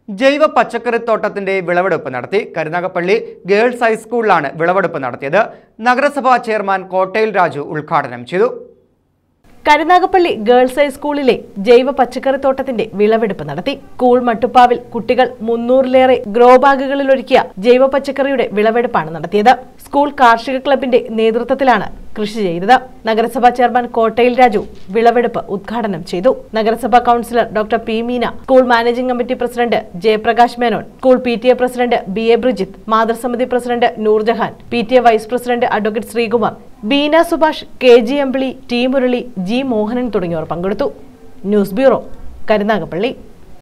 ജൈവ പച്ചക്കറിത്തോട്ടത്തിന്റെ വിളവെടുപ്പ് നടത്തി കരുനാഗപ്പള്ളി ഗേൾസ് ഹൈസ്കൂളിലാണ് വിളവെടുപ്പ് നടത്തിയത് നഗരസഭാ ചെയർമാൻ കോട്ടയിൽ രാജു ഉദ്ഘാടനം ചെയ്തു കരുനാഗപ്പള്ളി ഗേൾസ് ഹൈസ്കൂളിലെ ജൈവ പച്ചക്കറിത്തോട്ടത്തിന്റെ വിളവെടുപ്പ് നടത്തി സ്കൂൾ മട്ടുപ്പാവിൽ കുട്ടികൾ മുന്നൂറിലേറെ ഗ്രോ ബാഗുകളിൽ ഒരുക്കിയ ജൈവ പച്ചക്കറിയുടെ വിളവെടുപ്പാണ് നടത്തിയത് സ്കൂൾ കാർഷിക ക്ലബിന്റെ നേതൃത്വത്തിലാണ് കൃഷി ചെയ്തത് നഗരസഭാ ചെയർമാൻ കോട്ടയിൽ രാജു വിളവെടുപ്പ് ഉദ്ഘാടനം ചെയ്തു നഗരസഭാ councillor doctor P Meena school managing committee president Jayaprakash Menon school P T A president B A Brijith മാതൃസമിതി president Noorjahan P T A vice president advocate Sreekumar Beena Subhash K G Ambili T Murali G Mohanan തുടങ്ങിയവർ പങ്കെടുത്തു ന്യൂസ് ബ്യൂറോ കരുനാഗപ്പള്ളി